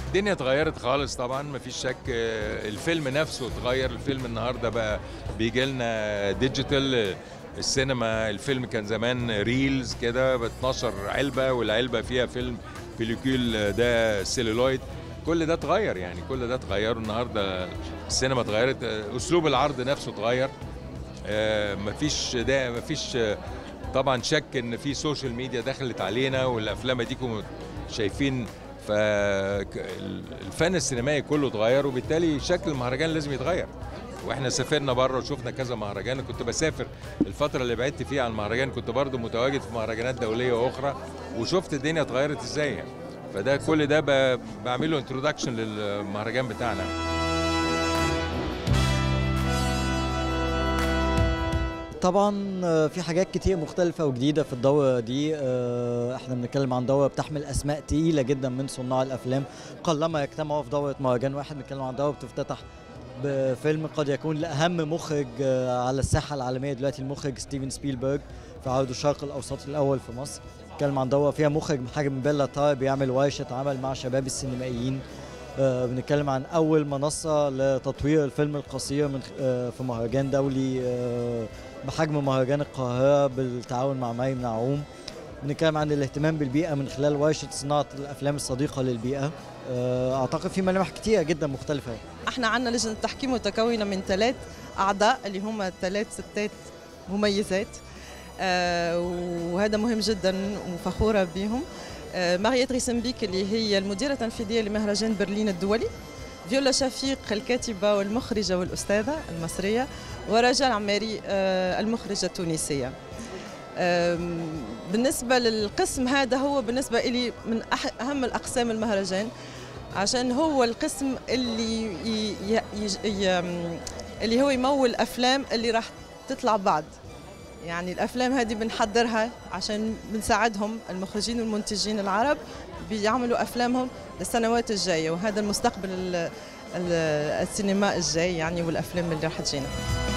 الدنيا اتغيرت خالص طبعا مفيش شك آه، الفيلم نفسه اتغير الفيلم النهارده بقى بيجي لنا ديجيتال السينما الفيلم كان زمان ريلز كده ب 12 علبه والعلبه فيها فيلم بليكول ده سيلولويد كل ده اتغير يعني كل ده اتغير النهارده السينما اتغيرت آه، اسلوب العرض نفسه اتغير آه، مفيش ده مفيش آه، طبعا شك ان في سوشيال ميديا دخلت علينا والافلام اديكم شايفين فالفن السينمائي كله اتغير وبالتالي شكل المهرجان لازم يتغير واحنا سافرنا بره وشفنا كذا مهرجان كنت بسافر الفتره اللي بعدت فيها عن المهرجان كنت برضو متواجد في مهرجانات دوليه اخرى وشفت الدنيا اتغيرت ازاي يعني. فده كل ده ب- بعمل له انتروداكشن للمهرجان بتاعنا طبعا آه، في حاجات كتير مختلفة وجديدة في الدورة دي آه، احنا بنتكلم عن دورة بتحمل اسماء تقيلة جدا من صناع الافلام قلما يجتمعوا في دورة مهرجان واحد بنتكلم عن دورة بتفتتح بفيلم قد يكون لأهم مخرج آه، على الساحة العالمية دلوقتي المخرج ستيفن سبيلبرج في عرض الشرق الأوسط الأول في مصر بنتكلم عن دورة فيها مخرج حجم بيلا تار بيعمل ورشة عمل مع شباب السينمائيين آه، بنتكلم عن أول منصة لتطوير الفيلم القصير من آه، في مهرجان دولي آه، بحجم مهرجان القاهرة بالتعاون مع مريم نعوم بنتكلم عن الاهتمام بالبيئة من خلال ورشة صناعة الأفلام الصديقة للبيئة آه، أعتقد في ملامح كتيرة جدا مختلفة احنا عندنا لجنه تحكيم متكونه من ثلاث اعضاء اللي هم ثلاث ستات مميزات آه وهذا مهم جدا وفخوره بهم آه ماريت ريسنبيك اللي هي المديره التنفيذيه لمهرجان برلين الدولي فيولا شفيق الكاتبه والمخرجه والاستاذه المصريه ورجاء عماري آه المخرجه التونسيه آم، بالنسبه للقسم هذا هو بالنسبه لي من أح- اهم الاقسام المهرجان عشان هو القسم اللي ي... ي... ي... ي... اللي هو يمول افلام اللي راح تطلع بعد يعني الافلام هذه بنحضرها عشان بنساعدهم المخرجين والمنتجين العرب بيعملوا افلامهم للسنوات الجايه وهذا المستقبل ال... ال... السينما الجاي يعني والافلام اللي راح تجينا